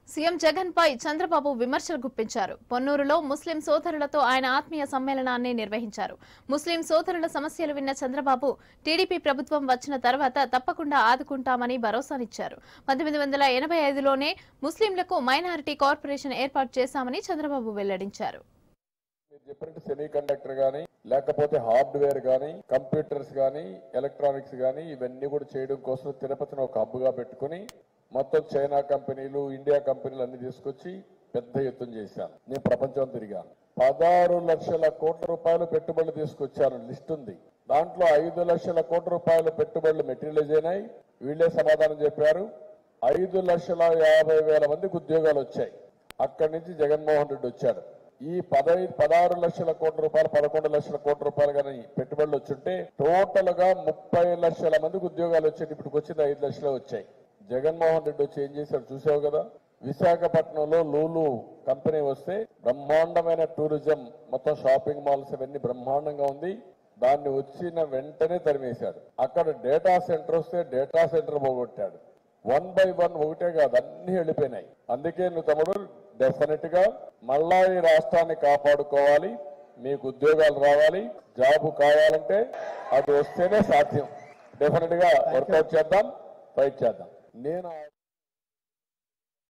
CM Jagan పై చంద్రబాబు విమర్శలు గుప్పించారు పొన్నూరులో ముస్లిం సోదరులతో ఆయన ఆత్మీయ సమ్మేళనాన్ని నిర్వహించారు ముస్లిం సోదరుల సమస్యలు విన్న చంద్రబాబు టీడీపీ ప్రభుత్వం వచ్చిన తర్వాత తప్పకుండా ఆదుకుంటామని భరోసానిచ్చారు పంతొమ్మిది వందల ఎనభై ఐదులోనే ముస్లింలకు మైనారిటీ కార్పొరేషన్ ఏర్పాటు చేశామని చంద్రబాబు వెల్లడించారు మీరు చెప్పినట్టు సెమీ కండక్టర్ కానీ లేకపోతే హార్డ్వేర్ కానీ కంప్యూటర్స్ కానీ ఎలక్ట్రానిక్స్ కానీ ఇవన్నీ కూడా చేయడం కోసం తిరుపతిని ఒక హబ్గా పెట్టుకుని మొత్తం చైనా కంపెనీలు ఇండియా కంపెనీలు అన్ని తీసుకొచ్చి పెద్ద ఎత్తున చేశాను నేను ప్రపంచం తిరిగాను పదహారు లక్షల కోట్ల రూపాయలు పెట్టుబడులు తీసుకొచ్చాను లిస్ట్ ఉంది దాంట్లో ఐదు లక్షల కోట్ల రూపాయల పెట్టుబడులు మెటీరియలైజ్ అయినాయి వీళ్ళే సమాధానం చెప్పారు ఐదు లక్షల యాభై వేల మందికి ఉద్యోగాలు వచ్చాయి అక్కడి నుంచి జగన్మోహన్ రెడ్డి వచ్చాడు ఈ పదహైదు పదహారు లక్షల కోట్ల రూపాయలు పదకొండు లక్షల కోట్ల రూపాయలు కానీ పెట్టుబడులు వచ్చుంటే టోటల్ గా ముప్పై లక్షల మందికి ఉద్యోగాలు వచ్చాయి ఇప్పుడు వచ్చింది ఐదు లక్షలే వచ్చాయి జగన్మోహన్ రెడ్డి వచ్చి ఏం చేశాడు చూసావు కదా విశాఖపట్నంలో లూలు కంపెనీ వస్తే బ్రహ్మాండమైన టూరిజం మొత్తం షాపింగ్ మాల్స్ ఇవన్నీ బ్రహ్మాండంగా ఉంది దాన్ని వచ్చిన వెంటనే తరిమేశాడు అక్కడ డేటా సెంటర్ వస్తే డేటా సెంటర్ పోగొట్టాడు వన్ బై వన్ ఒకటే కాదు అన్ని వెళ్ళిపోయినాయి అందుకే నువ్వు తమ్ముడు డెఫినెట్ గా మళ్ళా ఈ రాష్ట్రాన్ని కాపాడుకోవాలి మీకు ఉద్యోగాలు రావాలి జాబ్ కావాలంటే అది వస్తేనే సాధ్యం డెఫినెట్ గా వర్కౌట్ చేద్దాం ఫైట్ చేద్దాం నేను